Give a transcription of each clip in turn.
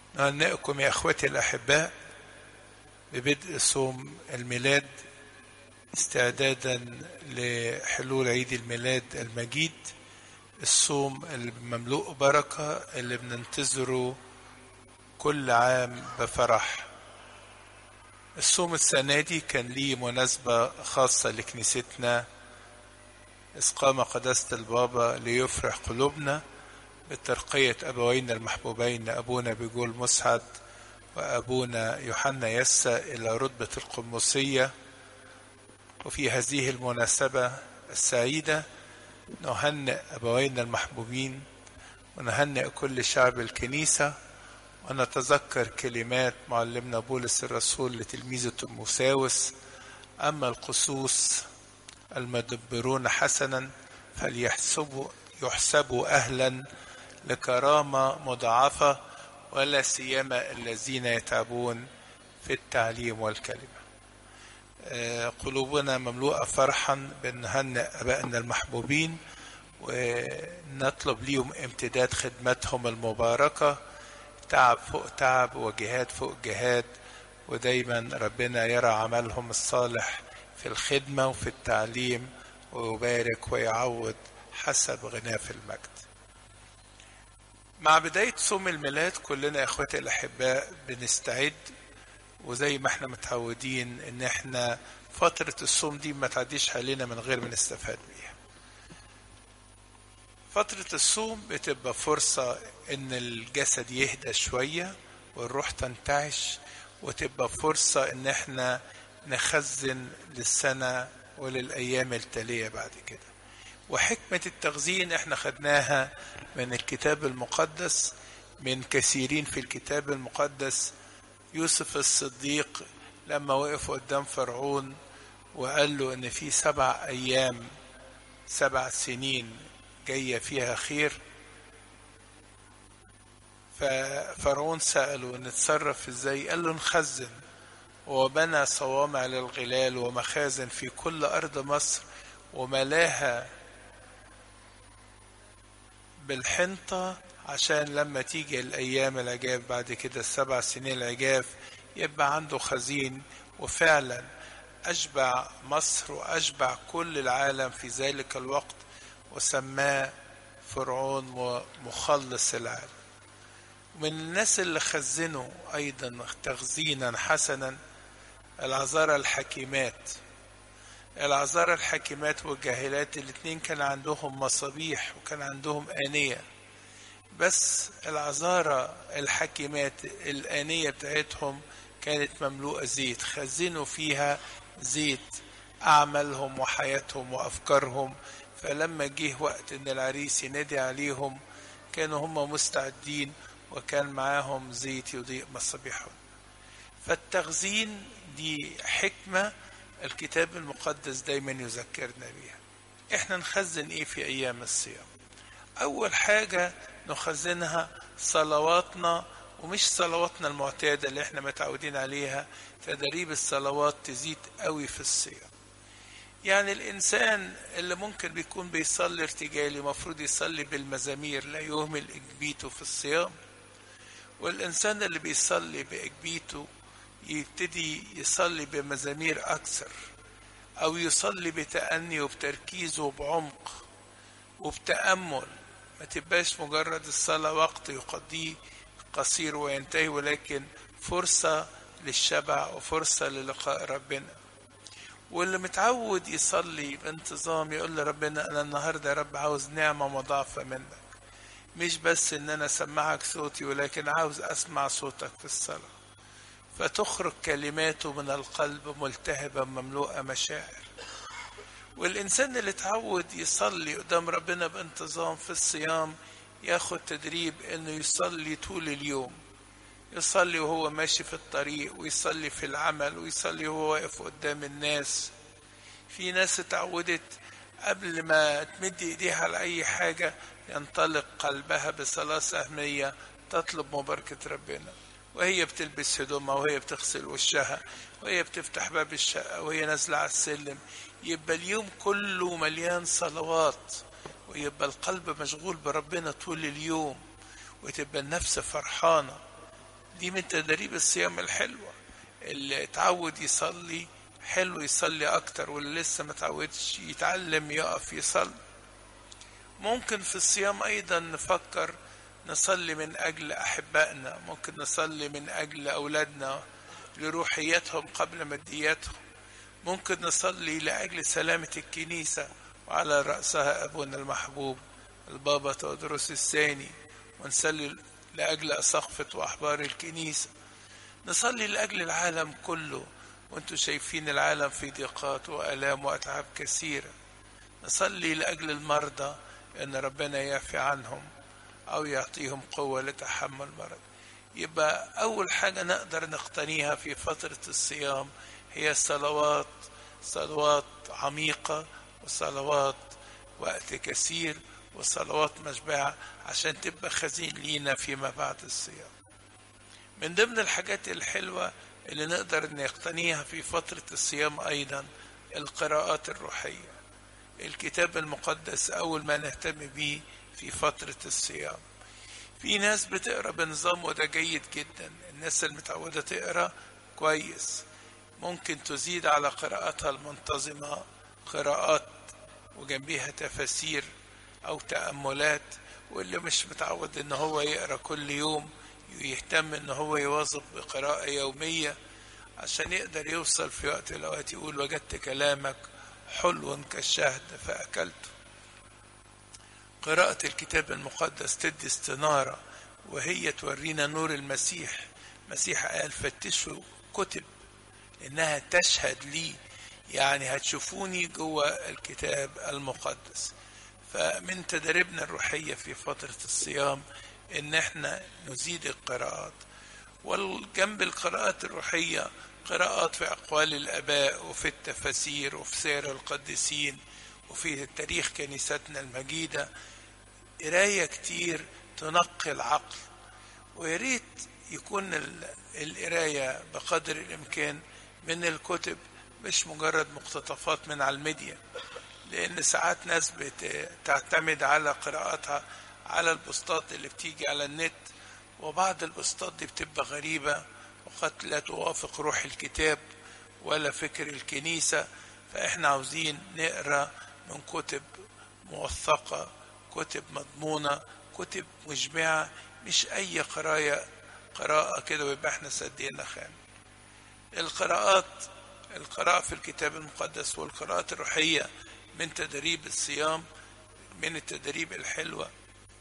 نهنئكم يا اخوتي الاحباء ببدء صوم الميلاد استعدادا لحلول عيد الميلاد المجيد الصوم المملوء بركة اللي بننتظره كل عام بفرح الصوم السنة دي كان ليه مناسبة خاصة لكنيستنا إذ قام قداسة البابا ليفرح قلوبنا بترقية أبوينا المحبوبين أبونا بيقول مسعد وأبونا يوحنا يسى إلى رتبة القمصية وفي هذه المناسبة السعيدة نهنئ أبوينا المحبوبين ونهنئ كل شعب الكنيسة ونتذكر كلمات معلمنا بولس الرسول لتلميذه تيموثاوس أما القصوص المدبرون حسنا فليحسبوا يحسبوا أهلا لكرامة مضاعفة ولا سيما الذين يتعبون في التعليم والكلمة قلوبنا مملوءة فرحا بنهنئ أبائنا المحبوبين ونطلب ليهم امتداد خدمتهم المباركة تعب فوق تعب وجهاد فوق جهاد ودايما ربنا يرى عملهم الصالح في الخدمة وفي التعليم ويبارك ويعوض حسب غناه في المجد مع بداية صوم الميلاد كلنا يا اخواتي الاحباء بنستعد وزي ما احنا متعودين ان احنا فترة الصوم دي ما تعديش علينا من غير ما نستفاد بيها فترة الصوم بتبقى فرصة ان الجسد يهدى شوية والروح تنتعش وتبقى فرصة ان احنا نخزن للسنة وللأيام التالية بعد كده وحكمة التخزين احنا خدناها من الكتاب المقدس من كثيرين في الكتاب المقدس يوسف الصديق لما وقف قدام فرعون وقال له ان في سبع ايام سبع سنين جايه فيها خير ففرعون سأله نتصرف ازاي قال له نخزن وبنى صوامع للغلال ومخازن في كل أرض مصر وملاها بالحنطة عشان لما تيجي الأيام العجاف بعد كده السبع سنين العجاف يبقى عنده خزين وفعلا أشبع مصر وأشبع كل العالم في ذلك الوقت وسماه فرعون مخلص العالم من الناس اللي خزنوا أيضا تخزينا حسنا العذارى الحكيمات العذارى الحكيمات والجاهلات الاتنين كان عندهم مصابيح وكان عندهم آنية بس العذارى الحكيمات الآنية بتاعتهم كانت مملوءة زيت خزنوا فيها زيت أعمالهم وحياتهم وأفكارهم فلما جه وقت إن العريس ينادي عليهم كانوا هم مستعدين وكان معاهم زيت يضيء مصابيحهم فالتخزين دي حكمة الكتاب المقدس دايما يذكرنا بيها احنا نخزن ايه في ايام الصيام اول حاجة نخزنها صلواتنا ومش صلواتنا المعتادة اللي احنا متعودين عليها تدريب الصلوات تزيد قوي في الصيام يعني الانسان اللي ممكن بيكون بيصلي ارتجالي مفروض يصلي بالمزامير لا يهمل اجبيته في الصيام والانسان اللي بيصلي باجبيته يبتدي يصلي بمزامير أكثر أو يصلي بتأني وبتركيز وبعمق وبتأمل ما تبقاش مجرد الصلاة وقت يقضيه قصير وينتهي ولكن فرصة للشبع وفرصة للقاء ربنا واللي متعود يصلي بانتظام يقول لربنا أنا النهاردة يا رب عاوز نعمة مضاعفة منك مش بس إن أنا أسمعك صوتي ولكن عاوز أسمع صوتك في الصلاة فتخرج كلماته من القلب ملتهبة مملوءة مشاعر والإنسان اللي اتعود يصلي قدام ربنا بانتظام في الصيام ياخد تدريب إنه يصلي طول اليوم يصلي وهو ماشي في الطريق ويصلي في العمل ويصلي وهو واقف قدام الناس في ناس اتعودت قبل ما تمد ايديها على اي حاجة ينطلق قلبها بصلاة سهمية تطلب مباركة ربنا وهي بتلبس هدومها وهي بتغسل وشها وهي بتفتح باب الشقة وهي نازلة على السلم يبقى اليوم كله مليان صلوات ويبقى القلب مشغول بربنا طول اليوم وتبقى النفس فرحانة دي من تدريب الصيام الحلوة اللي اتعود يصلي حلو يصلي أكتر واللي لسه ما اتعودش يتعلم يقف يصلي ممكن في الصيام أيضا نفكر نصلي من أجل أحبائنا ممكن نصلي من أجل أولادنا لروحيتهم قبل مادياتهم ممكن نصلي لأجل سلامة الكنيسة وعلى رأسها أبونا المحبوب البابا تودروس الثاني ونصلي لأجل أساقفة وأحبار الكنيسة نصلي لأجل العالم كله وانتم شايفين العالم في ضيقات وآلام وأتعاب كثيرة نصلي لأجل المرضى أن ربنا يعفي عنهم أو يعطيهم قوة لتحمل المرض يبقى أول حاجة نقدر نقتنيها في فترة الصيام هي الصلوات صلوات عميقة وصلوات وقت كثير وصلوات مشبعة عشان تبقى خزين لينا فيما بعد الصيام من ضمن الحاجات الحلوة اللي نقدر نقتنيها في فترة الصيام أيضا القراءات الروحية الكتاب المقدس أول ما نهتم بيه في فترة الصيام في ناس بتقرا بنظام وده جيد جدا الناس المتعودة تقرا كويس ممكن تزيد على قراءتها المنتظمة قراءات وجنبيها تفاسير أو تأملات واللي مش متعود إن هو يقرأ كل يوم يهتم إن هو يواظب بقراءة يومية عشان يقدر يوصل في وقت الأوقات يقول وجدت كلامك حلو كالشهد فأكلته قراءة الكتاب المقدس تدي استنارة وهي تورينا نور المسيح مسيح قال فتشوا كتب إنها تشهد لي يعني هتشوفوني جوه الكتاب المقدس فمن تدريبنا الروحية في فترة الصيام إن إحنا نزيد القراءات والجنب القراءات الروحية قراءات في أقوال الآباء وفي التفاسير وفي سير القديسين وفي تاريخ كنيستنا المجيدة قراية كتير تنقي العقل ويا ريت يكون القراية بقدر الإمكان من الكتب مش مجرد مقتطفات من على الميديا لأن ساعات ناس بتعتمد على قراءتها على البوستات اللي بتيجي على النت وبعض البوستات دي بتبقى غريبة وقد لا توافق روح الكتاب ولا فكر الكنيسة فإحنا عاوزين نقرأ من كتب موثقة كتب مضمونة كتب مشبعة مش أي قراية قراءة كده ويبقى احنا سدينا خان القراءات القراءة في الكتاب المقدس والقراءات الروحية من تدريب الصيام من التدريب الحلوة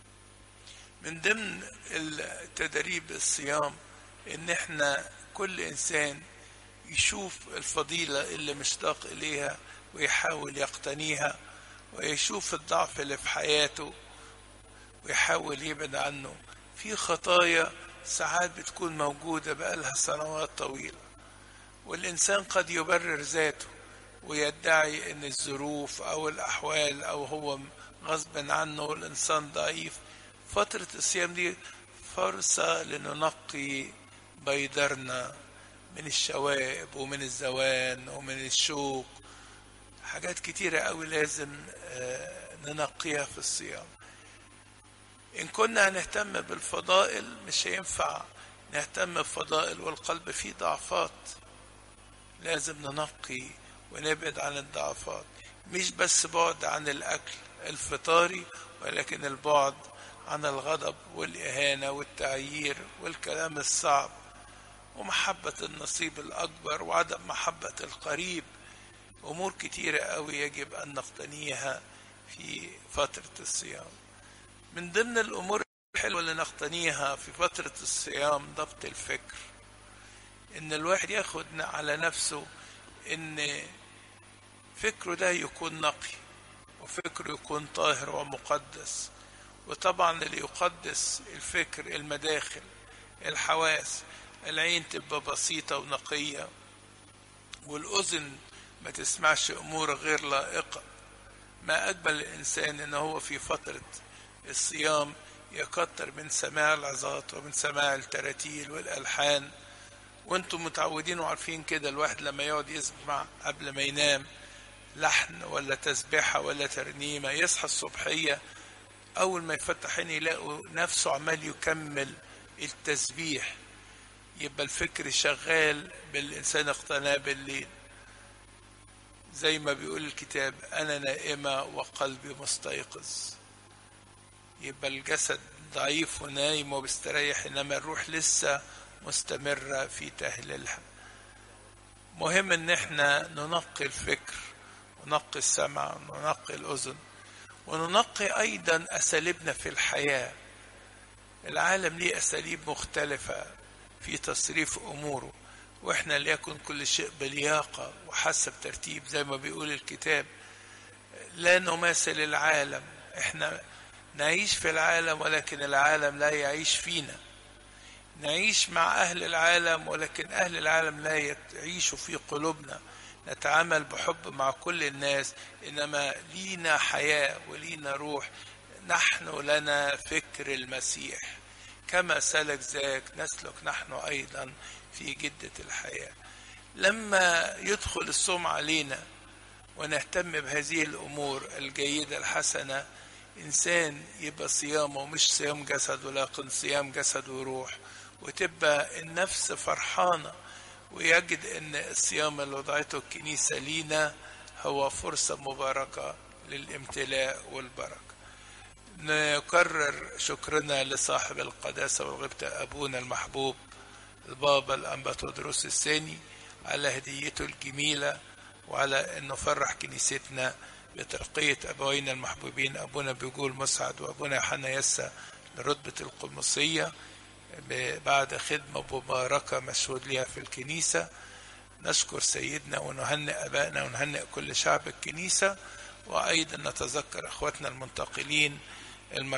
من ضمن التدريب الصيام ان احنا كل انسان يشوف الفضيلة اللي مشتاق اليها ويحاول يقتنيها ويشوف الضعف اللي في حياته ويحاول يبعد عنه في خطايا ساعات بتكون موجودة بقالها سنوات طويلة والإنسان قد يبرر ذاته ويدعي أن الظروف أو الأحوال أو هو غصب عنه الإنسان ضعيف فترة الصيام دي فرصة لننقي بيدرنا من الشوائب ومن الزوان ومن الشوك حاجات كتيرة قوي لازم ننقيها في الصيام إن كنا هنهتم بالفضائل مش هينفع نهتم بفضائل والقلب فيه ضعفات لازم ننقي ونبعد عن الضعفات مش بس بعد عن الأكل الفطاري ولكن البعد عن الغضب والإهانة والتعيير والكلام الصعب ومحبة النصيب الأكبر وعدم محبة القريب أمور كتيرة أوي يجب أن نقتنيها في فترة الصيام من ضمن الأمور الحلوة اللي نقتنيها في فترة الصيام ضبط الفكر إن الواحد ياخد على نفسه إن فكره ده يكون نقي وفكره يكون طاهر ومقدس وطبعا اللي يقدس الفكر المداخل الحواس العين تبقى بسيطة ونقية والأذن ما تسمعش أمور غير لائقة ما أجمل الإنسان إن هو في فترة الصيام يكتر من سماع العظات ومن سماع التراتيل والألحان وانتم متعودين وعارفين كده الواحد لما يقعد يسمع قبل ما ينام لحن ولا تسبيحة ولا ترنيمة يصحى الصبحية أول ما يفتح عينيه يلاقوا نفسه عمال يكمل التسبيح يبقى الفكر شغال بالإنسان اقتناه بالليل زي ما بيقول الكتاب أنا نائمة وقلبي مستيقظ يبقى الجسد ضعيف ونايم وبيستريح إنما الروح لسه مستمرة في تهليلها مهم إن احنا ننقي الفكر وننقي السمع وننقي الأذن وننقي أيضا أساليبنا في الحياة العالم ليه أساليب مختلفة في تصريف أموره وإحنا ليكن كل شيء بلياقة وحسب ترتيب زي ما بيقول الكتاب لا نماثل العالم إحنا نعيش في العالم ولكن العالم لا يعيش فينا نعيش مع أهل العالم ولكن أهل العالم لا يعيشوا في قلوبنا نتعامل بحب مع كل الناس إنما لينا حياة ولينا روح نحن لنا فكر المسيح كما سلك ذاك نسلك نحن أيضا في جدة الحياة لما يدخل الصوم علينا ونهتم بهذه الأمور الجيدة الحسنة إنسان يبقى صيامه مش صيام جسد ولكن صيام جسد وروح وتبقى النفس فرحانة ويجد أن الصيام اللي وضعته الكنيسة لينا هو فرصة مباركة للامتلاء والبركة نكرر شكرنا لصاحب القداسة والغبطة أبونا المحبوب البابا الأنبا تودروس الثاني على هديته الجميلة وعلى أنه فرح كنيستنا بترقية أبوينا المحبوبين أبونا بيقول مسعد وأبونا يوحنا يسا لرتبة القمصية بعد خدمة مباركة مشهود لها في الكنيسة نشكر سيدنا ونهنئ أبائنا ونهنئ كل شعب الكنيسة وأيضا نتذكر أخواتنا المنتقلين